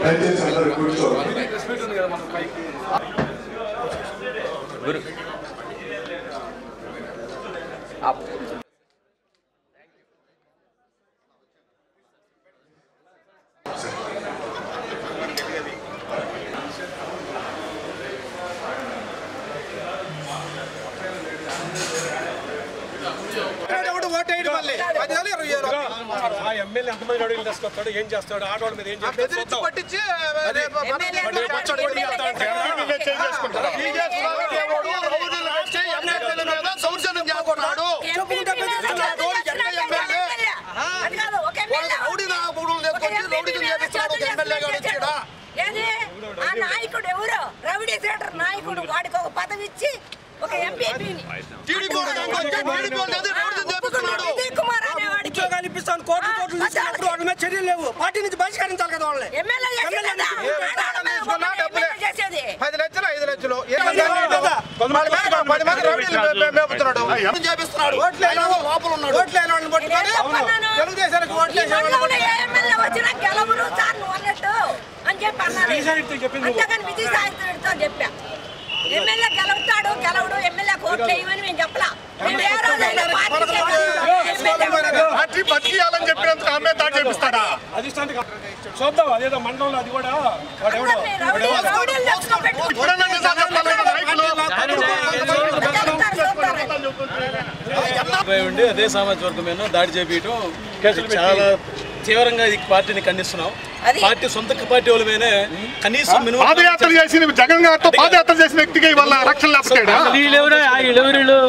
దయచేసి అందరూ కూర్చోవాలి ఎవడు ఓటేయడు మళ్ళీ పదివేలు ఇరవై వేలు ఆ ఎమ్మెల్యే ఎంతమంది రౌడీలు తీసుకొస్తాడు ఏం చేస్తాడు ఆడవాళ్ళ మీద ఏం ఆ బెదిరించి పట్టించి రేపు మనం దౌర్జన్యం చేసుకున్నాడు రౌడీ నాయకుడు తీసుకొచ్చి రౌడీజం చేపిస్తున్నాడు ఒక ఎమ్మెల్యే గారు వచ్చి ఈడ. ఏది ఆ నాయకుడు ఎవరు రౌడీ థియేటర్ నాయకుడు వాడికి ఒక పదవి ఇచ్చి ఒక ఎంపీని టీడీపీ వాడు తీసుకొచ్చి టీడీపీ వాడు అనేది రౌడీజం చేపిస్తున్నాడు విజయ్ కుమార్ అనే వాడికి ఉద్యోగాలు ఇప్పిస్తాను కోట్లు కోట్లు తీసుకున్నప్పుడు వాళ్ళ మీద చర్యలు లేవు పార్టీ నుంచి బహిష్కరించాలి కదా వాళ్ళని ఎమ్మెల్యే చేసేది కదా? తీసుకున్నా డబ్బులే. ఎమ్మెల్యే చేసేది పది లక్షలు ఐదు లక్షలు ఏ విధంగా కొంతమంది మీద పది మంది రౌడీలు మే- మే- మేపుతున్నాడు చేపిస్తున్నాడు ఆయన లోపల ఉన్నాడు ఓట్లేని వాళ్ళని పట్టుకొని నేను చెప్పన్నాను. తెలుగుదేశానికి ఈ ఓట్లేసి మండలంలో ఏ ఎమ్మెల్యే వచ్చినా గెలవరు సార్ నువ్వు అన్నట్టు అని చెప్పి అన్నారు విజయసాయిరెడ్డితో చెప్పింది నువ్వు. అంతేగాని విజయసాయిరెడ్డితో చెప్పా ఎమ్మెల్యే గెలుస్తాడు గెలవడు ఎమ్మెల్యే కోట్లు వేయమని మేము చెప్పలా మేము ఏ రోజైనా పార్టీకి ఎమ్మెల్యే పార్టీ బతికియాలని చెప్పినందుకు ఆమె దాడి చేపిస్తాడా అధిష్టానికి చూద్దాం అదేదో మండలంలో అది కూడా వాడు ఎవడో రౌడీ రౌడీలు తెచ్చుకోబెట్టుకుంటారు. ఎవడన్నా నిజాలు చెప్పాలి కదా నాయకులు. చెప్తారు, చెప్తారు. పై ఉండి అదే సామాజిక వర్గం మీద దాడి చేపించడం చాలా తీవ్రంగా ఈ పార్టీని ఖండిస్తున్నాం అది- పార్టీ సొంత పార్టీ వాళ్ళ మీదనే కనీసం మినిమం పాదయాత్ర చేసిన జగన్ గారితో పాదయాత్ర చేసిన వ్యక్తికి ఇవాళ రక్షణ లేకపోయాడు వీళ్ళెవరో వీళ్ళెవరు